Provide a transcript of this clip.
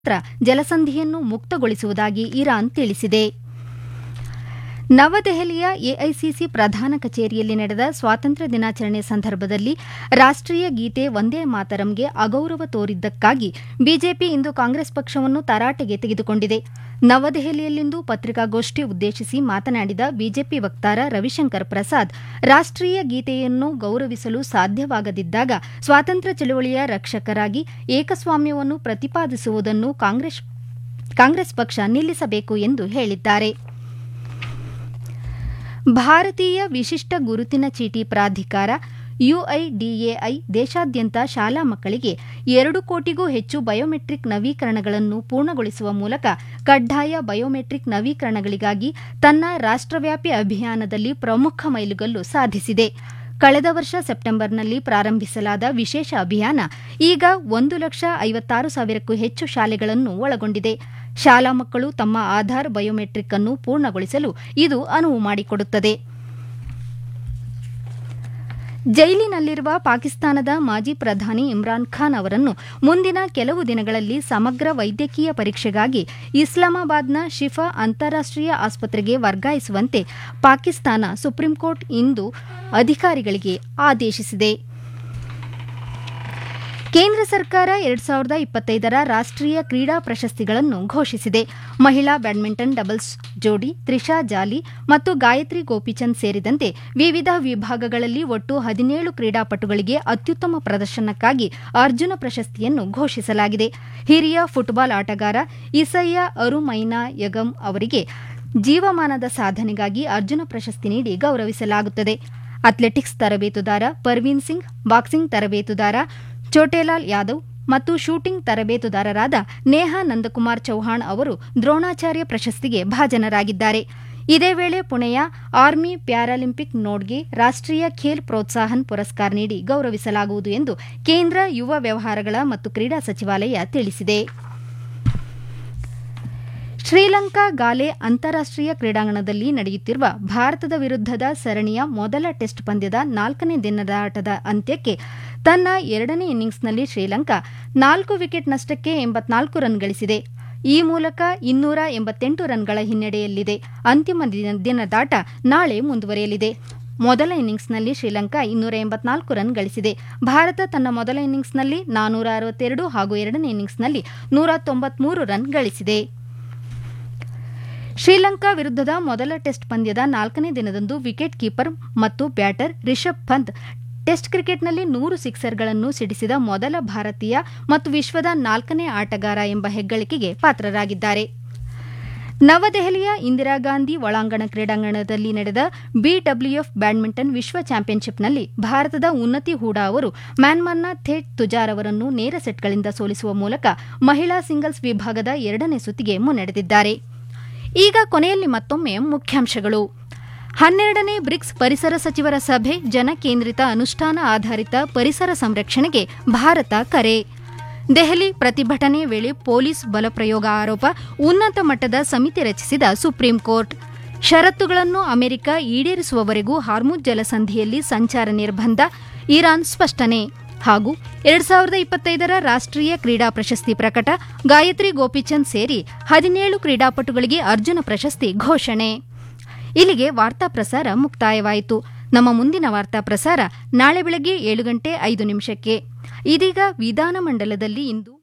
ಜಲಸಂಧಿಯನ್ನು ಮುಕ್ತಗೊಳಿಸುವುದಾಗಿ Iran ತಿಳಿಸಿದೆ ನವದೆಹಲಿಯ AICC ಪ್ರಧಾನ ಕಚೇರಿಯಲ್ಲಿ ನಡೆದ ಸ್ವಾತಂತ್ರ್ಯ ದಿನಾಚರಣೆ ಸಂದರ್ಭದಲ್ಲಿ ರಾಷ್ಟೀಯ ಗೀತೆ ವಂದೇ ಮಾತರಂಗೆ ಅಗೌರವ ತೋರಿದ್ದಕ್ಕಾಗಿ ಬಿಜೆಪಿ ಇಂದು ಕಾಂಗ್ರೆಸ್ ಪಕ್ಷವನ್ನು ತರಾಟೆಗೆ ತೆಗೆದುಕೊಂಡಿದೆ ನವದೆಹಲಿಯಲ್ಲಿಂದು ಪತ್ರಿಕಾಗೋಷ್ಠಿ ಉದ್ದೇಶಿಸಿ ಮಾತನಾಡಿದ ಬಿಜೆಪಿ ವಕ್ತಾರ ರವಿಶಂಕರ್ ಪ್ರಸಾದ್ ರಾಷ್ಟೀಯ ಗೀತೆಯನ್ನು ಗೌರವಿಸಲು ಸಾಧ್ಯವಾಗದಿದ್ದಾಗ ಸ್ವಾತಂತ್ರ್ಯ ಚಳವಳಿಯ ರಕ್ಷಕರಾಗಿ ಏಕಸ್ವಾಮ್ಯವನ್ನು ಪ್ರತಿಪಾದಿಸುವುದನ್ನು ಕಾಂಗ್ರೆಸ್ ಪಕ್ಷ ನಿಲ್ಲಿಸಬೇಕು ಎಂದು ಹೇಳಿದ್ದಾರೆ ಭಾರತೀಯ ವಿಶಿಷ್ಟ ಗುರುತಿನ ಚೀಟಿ ಪ್ರಾಧಿಕಾರ ಯುಐಡಿಎಐ ದೇಶಾದ್ಯಂತ ಶಾಲಾ ಮಕ್ಕಳಿಗೆ ಎರಡು ಕೋಟಿಗೂ ಹೆಚ್ಚು ಬಯೋಮೆಟ್ರಿಕ್ ನವೀಕರಣಗಳನ್ನು ಪೂರ್ಣಗೊಳಿಸುವ ಮೂಲಕ ಕಡ್ಡಾಯ ಬಯೋಮೆಟ್ರಿಕ್ ನವೀಕರಣಗಳಿಗಾಗಿ ತನ್ನ ರಾಷ್ಟವ್ಯಾಪಿ ಅಭಿಯಾನದಲ್ಲಿ ಪ್ರಮುಖ ಮೈಲುಗಲ್ಲು ಸಾಧಿಸಿದೆ ಕಳೆದ ವರ್ಷ ಸೆಪ್ಟೆಂಬರ್ನಲ್ಲಿ ಪ್ರಾರಂಭಿಸಲಾದ ವಿಶೇಷ ಅಭಿಯಾನ ಈಗ ಒಂದು ಲಕ್ಷ ಐವತ್ತಾರು ಸಾವಿರಕ್ಕೂ ಹೆಚ್ಚು ಶಾಲೆಗಳನ್ನು ಒಳಗೊಂಡಿದೆ ಶಾಲಾ ಮಕ್ಕಳು ತಮ್ಮ ಆಧಾರ್ ಬಯೋಮೆಟ್ರಿಕ್ ಅನ್ನು ಪೂರ್ಣಗೊಳಿಸಲು ಇದು ಅನುವು ಮಾಡಿಕೊಡುತ್ತದೆ ಜೈಲಿನಲ್ಲಿರುವ ಪಾಕಿಸ್ತಾನದ ಮಾಜಿ ಪ್ರಧಾನಿ ಇಮ್ರಾನ್ ಖಾನ್ ಅವರನ್ನು ಮುಂದಿನ ಕೆಲವು ದಿನಗಳಲ್ಲಿ ಸಮಗ್ರ ವೈದ್ಯಕೀಯ ಪರೀಕ್ಷೆಗಾಗಿ ಇಸ್ಲಾಮಾಬಾದ್ನ ಶಿಫಾ ಅಂತಾರಾಷ್ಟೀಯ ಆಸ್ಪತ್ರೆಗೆ ವರ್ಗಾಯಿಸುವಂತೆ ಪಾಕಿಸ್ತಾನ ಸುಪ್ರೀಂಕೋರ್ಟ್ ಇಂದು ಅಧಿಕಾರಿಗಳಿಗೆ ಆದೇಶಿಸಿದೆ ಕೇಂದ್ರ ಸರ್ಕಾರ ಎರಡ್ ಸಾವಿರದ ಇಪ್ಪತ್ತೈದರ ರಾಷ್ಟೀಯ ಕ್ರೀಡಾ ಪ್ರಶಸ್ತಿಗಳನ್ನು ಘೋಷಿಸಿದೆ ಮಹಿಳಾ ಬ್ಯಾಡ್ಮಿಂಟನ್ ಡಬಲ್ಸ್ ಜೋಡಿ ತ್ರಿಷಾ ಜಾಲಿ ಮತ್ತು ಗಾಯತ್ರಿ ಗೋಪಿಚಂದ್ ಸೇರಿದಂತೆ ವಿವಿಧ ವಿಭಾಗಗಳಲ್ಲಿ ಒಟ್ಟು ಹದಿನೇಳು ಕ್ರೀಡಾಪಟುಗಳಿಗೆ ಅತ್ಯುತ್ತಮ ಪ್ರದರ್ಶನಕ್ಕಾಗಿ ಅರ್ಜುನ ಪ್ರಶಸ್ತಿಯನ್ನು ಘೋಷಿಸಲಾಗಿದೆ ಹಿರಿಯ ಫುಟ್ಬಾಲ್ ಆಟಗಾರ ಇಸಯ್ಯ ಅರುಮೈನಾ ಯಗಂ ಅವರಿಗೆ ಜೀವಮಾನದ ಸಾಧನೆಗಾಗಿ ಅರ್ಜುನ ಪ್ರಶಸ್ತಿ ನೀಡಿ ಗೌರವಿಸಲಾಗುತ್ತದೆ ಅಥ್ಲೆಟಿಕ್ಸ್ ತರಬೇತುದಾರ ಪರ್ವೀನ್ ಸಿಂಗ್ ಬಾಕ್ಸಿಂಗ್ ತರಬೇತುದಾರ ಚೋಟೆಲಾಲ್ ಯಾದವ್ ಮತ್ತು ಶೂಟಿಂಗ್ ತರಬೇತುದಾರರಾದ ನೇಹಾ ನಂದಕುಮಾರ್ ಚೌಹಾಣ್ ಅವರು ದ್ರೋಣಾಚಾರ್ಯ ಪ್ರಶಸ್ತಿಗೆ ಭಾಜನರಾಗಿದ್ದಾರೆ ಇದೇ ವೇಳೆ ಪುಣೆಯ ಆರ್ಮಿ ಪ್ಯಾರಾಲಿಂಪಿಕ್ ನೋಡ್ಗೆ ರಾಷ್ಟೀಯ ಖೇಲ್ ಪ್ರೋತ್ಸಾಹನ್ ಪುರಸ್ಕಾರ ನೀಡಿ ಗೌರವಿಸಲಾಗುವುದು ಎಂದು ಕೇಂದ್ರ ಯುವ ವ್ಯವಹಾರಗಳ ಮತ್ತು ಕ್ರೀಡಾ ಸಚಿವಾಲಯ ತಿಳಿಸಿದೆ ಶ್ರೀಲಂಕಾ ಗಾಲೆ ಅಂತಾರಾಷ್ಟೀಯ ಕ್ರೀಡಾಂಗಣದಲ್ಲಿ ನಡೆಯುತ್ತಿರುವ ಭಾರತದ ವಿರುದ್ದದ ಸರಣಿಯ ಮೊದಲ ಟೆಸ್ಟ್ ಪಂದ್ಯದ ನಾಲ್ಕನೇ ದಿನದ ಆಟದ ಅಂತ್ಯಕ್ಕೆ ತನ್ನ ಎರಡನೇ ಇನ್ನಿಂಗ್ಸ್ನಲ್ಲಿ ಶ್ರೀಲಂಕಾ ನಾಲ್ಕು ವಿಕೆಟ್ ನಷ್ಟಕ್ಕೆ ಎಂಬತ್ನಾಲ್ಕು ರನ್ ಗಳಿಸಿದೆ ಈ ಮೂಲಕ ಇನ್ನೂರ ಎಂಬತ್ತೆಂಟು ರನ್ಗಳ ಹಿನ್ನಡೆಯಲ್ಲಿದೆ ಅಂತಿಮ ದಿನದಾಟ ನಾಳೆ ಮುಂದುವರಿಯಲಿದೆ ಮೊದಲ ಇನ್ನಿಂಗ್ಸ್ನಲ್ಲಿ ಶ್ರೀಲಂಕಾ ಇನ್ನೂರ ಎಂಬತ್ನಾಲ್ಕು ರನ್ ಗಳಿಸಿದೆ ಭಾರತ ತನ್ನ ಮೊದಲ ಇನ್ನಿಂಗ್ಸ್ನಲ್ಲಿ ನಾನೂರ ಅರವತ್ತೆರಡು ಹಾಗೂ ಎರಡನೇ ಇನ್ನಿಂಗ್ಸ್ನಲ್ಲಿ ನೂರ ತೊಂಬತ್ಮೂರು ರನ್ ಗಳಿಸಿದೆ ಶ್ರೀಲಂಕಾ ವಿರುದ್ದದ ಮೊದಲ ಟೆಸ್ಟ್ ಪಂದ್ಯದ ನಾಲ್ಕನೇ ದಿನದಂದು ವಿಕೆಟ್ ಕೀಪರ್ ಮತ್ತು ಬ್ಯಾಟರ್ ರಿಷಬ್ ಪಂತ್ ಟೆಸ್ಟ್ ಕ್ರಿಕೆಟ್ನಲ್ಲಿ ನೂರು ಸಿಕ್ಸರ್ಗಳನ್ನು ಸಿಡಿಸಿದ ಮೊದಲ ಭಾರತೀಯ ಮತ್ತು ವಿಶ್ವದ ನಾಲ್ಕನೇ ಆಟಗಾರ ಎಂಬ ಹೆಗ್ಗಳಿಕೆಗೆ ಪಾತ್ರರಾಗಿದ್ದಾರೆ ನವದೆಹಲಿಯ ಇಂದಿರಾಗಾಂಧಿ ಒಳಾಂಗಣ ಕ್ರೀಡಾಂಗಣದಲ್ಲಿ ನಡೆದ ಬಿಡಬ್ಲ್ಯೂಎಫ್ ಬ್ಯಾಡ್ಮಿಂಟನ್ ವಿಶ್ವ ಚಾಂಪಿಯನ್ಶಿಪ್ನಲ್ಲಿ ಭಾರತದ ಉನ್ನತಿ ಹೂಡಾ ಅವರು ಮ್ಯಾನ್ಮಾರ್ನ ಥೇಟ್ ತುಜಾರ್ ಅವರನ್ನು ನೇರ ಸೆಟ್ಗಳಿಂದ ಸೋಲಿಸುವ ಮೂಲಕ ಮಹಿಳಾ ಸಿಂಗಲ್ಸ್ ವಿಭಾಗದ ಎರಡನೇ ಸುತ್ತಿಗೆ ಮುನ್ನಡೆದಿದ್ದಾರೆ ಈಗ ಕೊನೆಯಲ್ಲಿ ಮತ್ತೊಮ್ಮೆ ಮುಖ್ಯಾಂಶಗಳು ಹನ್ನೆರಡನೇ ಬ್ರಿಕ್ಸ್ ಪರಿಸರ ಸಚಿವರ ಸಭೆ ಜನಕೇಂದ್ರಿತ ಅನುಷ್ಠಾನ ಆಧಾರಿತ ಪರಿಸರ ಸಂರಕ್ಷಣೆಗೆ ಭಾರತ ಕರೆ ದೆಹಲಿ ಪ್ರತಿಭಟನೆ ವೇಳೆ ಪೊಲೀಸ್ ಬಲಪ್ರಯೋಗ ಆರೋಪ ಉನ್ನತ ಮಟ್ಟದ ಸಮಿತಿ ರಚಿಸಿದ ಸುಪ್ರೀಂ ಕೋರ್ಟ್ ಷರತ್ತುಗಳನ್ನು ಅಮೆರಿಕ ಈಡೇರಿಸುವವರೆಗೂ ಹಾರ್ಮುಜ್ ಜಲಸಂಧಿಯಲ್ಲಿ ಸಂಚಾರ ನಿರ್ಬಂಧ ಇರಾನ್ ಸ್ಪಷ್ಟನೆ ಹಾಗೂ ಎರಡ್ ಸಾವಿರದ ಇಪ್ಪತ್ತೈದರ ರಾಷ್ಟೀಯ ಕ್ರೀಡಾ ಪ್ರಶಸ್ತಿ ಪ್ರಕಟ ಗಾಯತ್ರಿ ಗೋಪಿಚಂದ್ ಸೇರಿ ಹದಿನೇಳು ಕ್ರೀಡಾಪಟುಗಳಿಗೆ ಅರ್ಜುನ ಪ್ರಶಸ್ತಿ ಘೋಷಣೆ ಇಲ್ಲಿಗೆ ವಾರ್ತಾ ಪ್ರಸಾರ ಮುಕ್ತಾಯವಾಯಿತು ನಮ್ಮ ಮುಂದಿನ ವಾರ್ತಾ ಪ್ರಸಾರ ನಾಳೆ ಬೆಳಗ್ಗೆ ಏಳು ಗಂಟೆ ಐದು ನಿಮಿಷಕ್ಕೆ ಇದೀಗ ವಿಧಾನಮಂಡಲದಲ್ಲಿ ಇಂದು